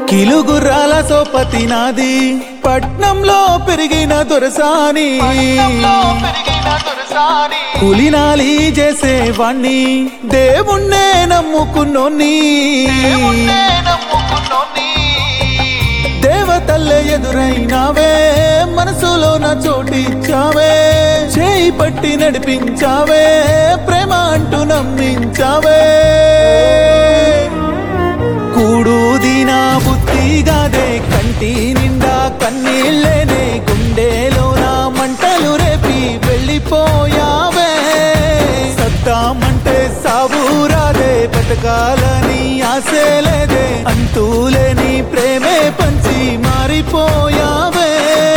కిలుగుర్రాల సోపతి నాది పట్నంలో పెరిగిన దొరసాని పులినాలి చేసేవాణ్ణి దేవుణ్ణే నమ్ముకున్నోని దేవతల్లే ఎదురైనావే మనసులో నా చోటిచ్చావే చేయి పట్టి నడిపించావే ప్రేమ అంటూ నమ్మించావే కూడు దీనా బుద్ధిగాదే కంటి నిండా కన్నీళ్ళేనే గుండెలోన మంటలు రేపి వెళ్ళిపోయావే సత్తామంటే సాబూరాదే బతకాలని ఆశే లేదే అంతులేని ప్రేమే పంచి మారిపోయావే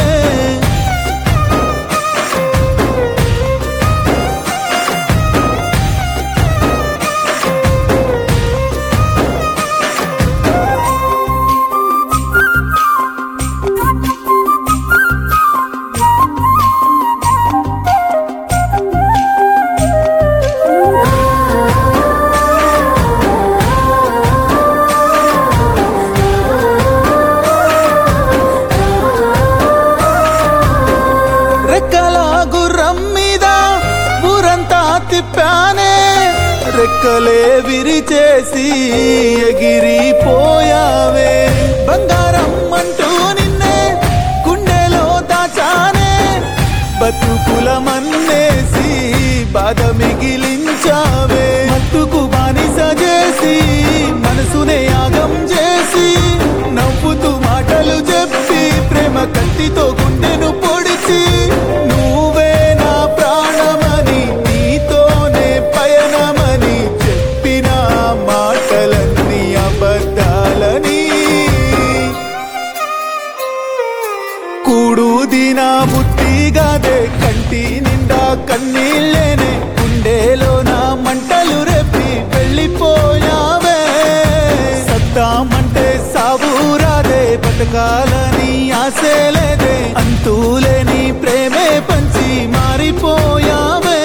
రెక్కల గుర్రం మీద ఊరంతా తిప్పానే రెక్కలే విరిచేసి ఎగిరిపోయావే బంగారం అంటూ నిన్నే గుండెలో దాచానే బతుకుల మన్నేసి బాధ మిగిలించావే మత్తుకు బానిస చేసి మనసునే యాగం చేసి నవ్వుతూ మాటలు చెప్పి ప్రేమ కత్తితో గుండెను పొడిచి నువ్వే నా ప్రాణమని నీతోనే పయనమని చెప్పిన మాటలన్నీ అబద్ధాలని కూడు దినా బుద్ధిగాదే కంటి నిండా కన్నీళ్ళేనే గుండెలో నా మంటలు రేపి వెళ్ళిపోయావే సత్తామంటే సాబూరాదే బతకాలని ఆశే లేదే అంతులేని ప్రేమే పంచి మారిపోయావే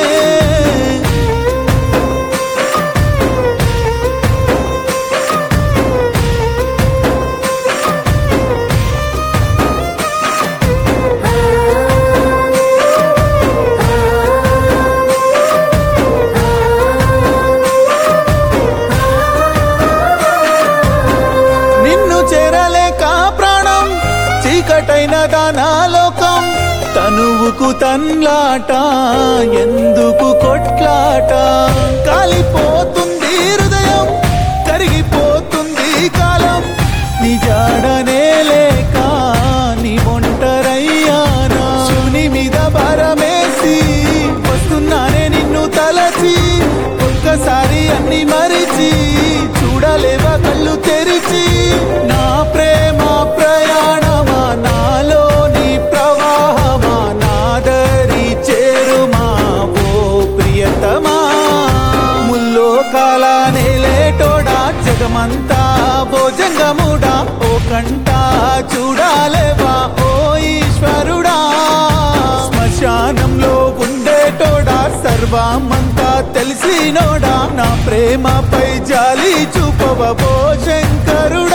నిన్ను చేరలేక ప్రాణం చీకటైన దానాలోకం తనువుకు తన్లాట ఎందుకు కొట్లాట కాలిపోతుంది హృదయం కరిగిపోతుంది కాలం నీ జాడనే లేక నీ ఒంటరయ్యానా శివుని మీద భారమేసి వస్తున్నానే నిన్ను తలచి ఒక్కసారి అన్ని మరిచి చూడలేవా కళ్ళు తెరిచి నా ప్రేమ ప్రయాణమా నాలోని ప్రవాహమా నాదరి చేరుమా ఓ ప్రియతమా ముల్లో కాల నేలేటోడా జగమంతా భోజంగముడా ఓ కంట చూడాలేవా ఓ ఈశ్వరుడా శ్మశానంలో ఉండేటోడా సర్వమంతా తెలిసినోడా నా ప్రేమపై జాలి చూపవ ఓ శంకరుడా